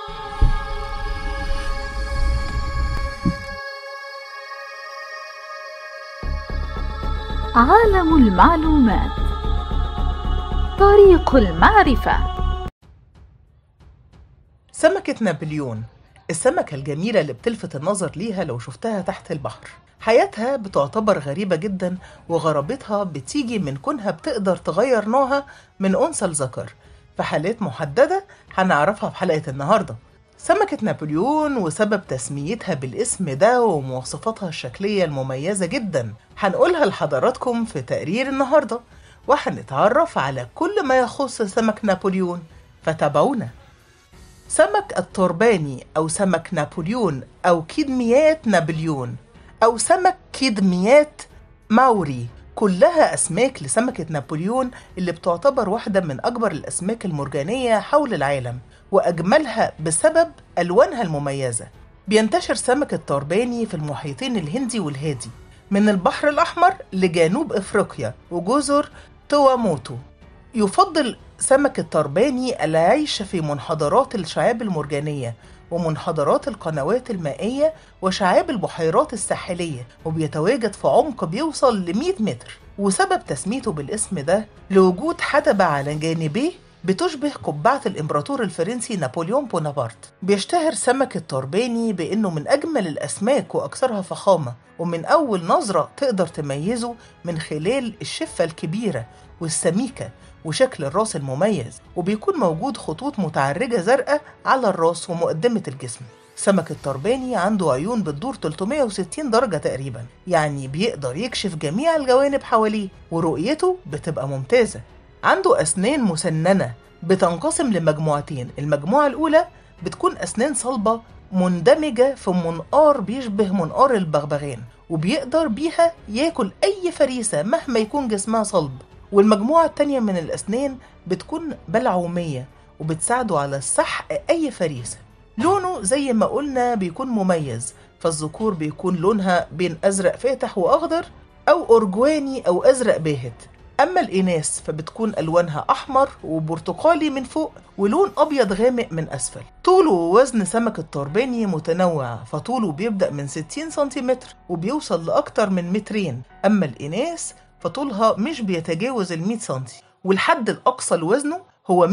عالم المعلومات طريق المعرفة سمكة نابليون السمكة الجميلة اللي بتلفت النظر ليها لو شفتها تحت البحر حياتها بتعتبر غريبة جدا وغرابتها بتيجي من كونها بتقدر تغير نوعها من أنثى لذكر في حالات محددة هنعرفها في حلقة النهاردة سمكة نابليون وسبب تسميتها بالاسم ده ومواصفاتها الشكلية المميزة جدا هنقولها لحضراتكم في تقرير النهاردة وهنتعرف على كل ما يخص سمك نابليون فتابعونا سمك الترباني أو سمك نابليون أو كدميات نابليون أو سمك كدميات ماوري كلها أسماك لسمكة نابليون اللي بتعتبر واحدة من أكبر الأسماك المرجانية حول العالم وأجملها بسبب ألوانها المميزة بينتشر سمك الترباني في المحيطين الهندي والهادي من البحر الأحمر لجنوب إفريقيا وجزر تواموتو يفضل سمك الترباني العيش في منحدرات الشعاب المرجانية ومنحدرات القنوات المائية وشعاب البحيرات الساحلية وبيتواجد في عمق بيوصل ل 100 متر وسبب تسميته بالاسم ده لوجود حدبة على جانبيه بتشبه قبعة الإمبراطور الفرنسي نابليون بونابرت بيشتهر سمك الترباني بأنه من أجمل الأسماك وأكثرها فخامة ومن أول نظرة تقدر تميزه من خلال الشفة الكبيرة والسميكة وشكل الراس المميز وبيكون موجود خطوط متعرجة زرقاء على الراس ومقدمة الجسم سمك الترباني عنده عيون بتدور 360 درجة تقريبا يعني بيقدر يكشف جميع الجوانب حواليه ورؤيته بتبقى ممتازة عنده أسنان مسننة بتنقسم لمجموعتين المجموعة الأولى بتكون أسنان صلبة مندمجة في منقار بيشبه منقار البغبغان وبيقدر بيها ياكل أي فريسة مهما يكون جسمها صلب والمجموعة التانية من الأسنان بتكون بلعومية وبتساعده على سحق أي فريسة لونه زي ما قلنا بيكون مميز فالذكور بيكون لونها بين أزرق فاتح وأخضر أو أرجواني أو أزرق باهت أما الإناث فبتكون ألوانها أحمر وبرتقالي من فوق ولون أبيض غامق من أسفل طوله ووزن سمك الترباني متنوع فطوله بيبدأ من 60 سنتيمتر وبيوصل لأكتر من مترين أما الإناث فطولها مش بيتجاوز ال 100 سنتي والحد الأقصى لوزنه هو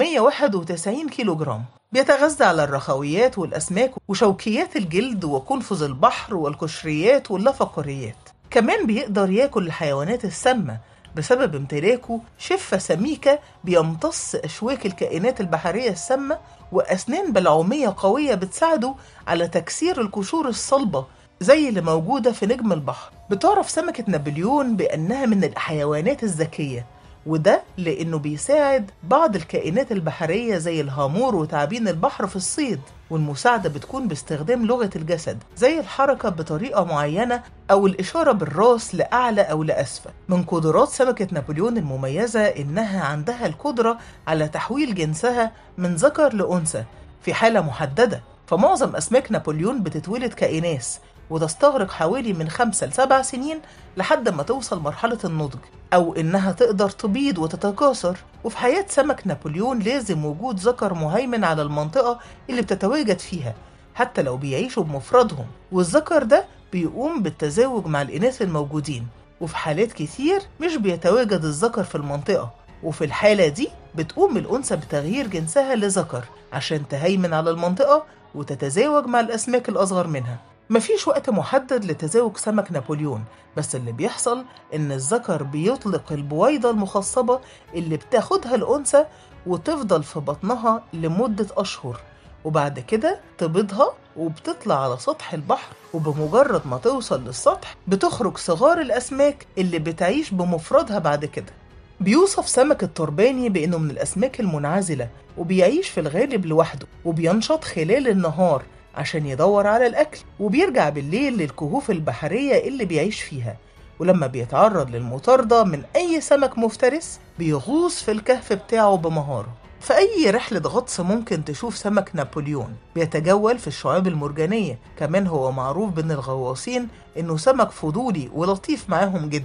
191 كيلو جرام بيتغذى على الرخويات والأسماك وشوكيات الجلد وقنفذ البحر والقشريات واللافقريات كمان بيقدر ياكل الحيوانات السامة بسبب امتلاكه شفة سميكة بيمتص أشواك الكائنات البحرية السامة وأسنان بلعومية قوية بتساعده على تكسير القشور الصلبة زي اللي موجودة في نجم البحر بتعرف سمكة نابليون بأنها من الحيوانات الذكية وده لأنه بيساعد بعض الكائنات البحرية زي الهامور وتعابين البحر في الصيد والمساعدة بتكون باستخدام لغة الجسد زي الحركة بطريقة معينة أو الإشارة بالراس لأعلى أو لأسفل من قدرات سمكة نابليون المميزة إنها عندها القدرة على تحويل جنسها من ذكر لأنثى في حالة محددة فمعظم أسماك نابليون بتتولد كإناث وتستغرق حوالي من خمسة لسبع سنين لحد ما توصل مرحلة النضج أو إنها تقدر تبيض وتتكاثر وفي حياة سمك نابليون لازم وجود ذكر مهيمن على المنطقة اللي بتتواجد فيها حتى لو بيعيشوا بمفردهم والذكر ده بيقوم بالتزاوج مع الإناث الموجودين وفي حالات كتير مش بيتواجد الذكر في المنطقة وفي الحالة دي بتقوم الأنثى بتغيير جنسها لذكر عشان تهيمن على المنطقة وتتزاوج مع الأسماك الأصغر منها مفيش وقت محدد لتزاوج سمك نابليون بس اللي بيحصل إن الذكر بيطلق البويضة المخصبة اللي بتاخدها الأنثى وتفضل في بطنها لمدة أشهر وبعد كده تبيضها وبتطلع على سطح البحر وبمجرد ما توصل للسطح بتخرج صغار الأسماك اللي بتعيش بمفردها بعد كده بيوصف سمك الترباني بأنه من الأسماك المنعزلة وبيعيش في الغالب لوحده وبينشط خلال النهار عشان يدور على الأكل وبيرجع بالليل للكهوف البحرية اللي بيعيش فيها ولما بيتعرض للمطاردة من أي سمك مفترس بيغوص في الكهف بتاعه بمهارة في أي رحلة غطس ممكن تشوف سمك نابليون بيتجول في الشعاب المرجانية كمان هو معروف بين الغواصين إنه سمك فضولي ولطيف معاهم جدا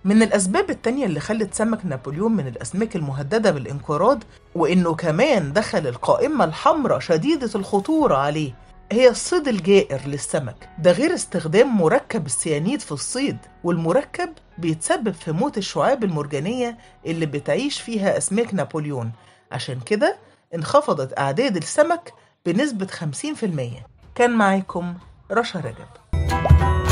من الأسباب التانية اللي خلت سمك نابليون من الأسماك المهددة بالانقراض وإنه كمان دخل القائمة الحمراء شديدة الخطورة عليه هي الصيد الجائر للسمك ده غير استخدام مركب السيانيد في الصيد والمركب بيتسبب في موت الشعاب المرجانية اللي بتعيش فيها أسماك نابليون عشان كده انخفضت أعداد السمك بنسبة 50% كان معاكم رشا رجب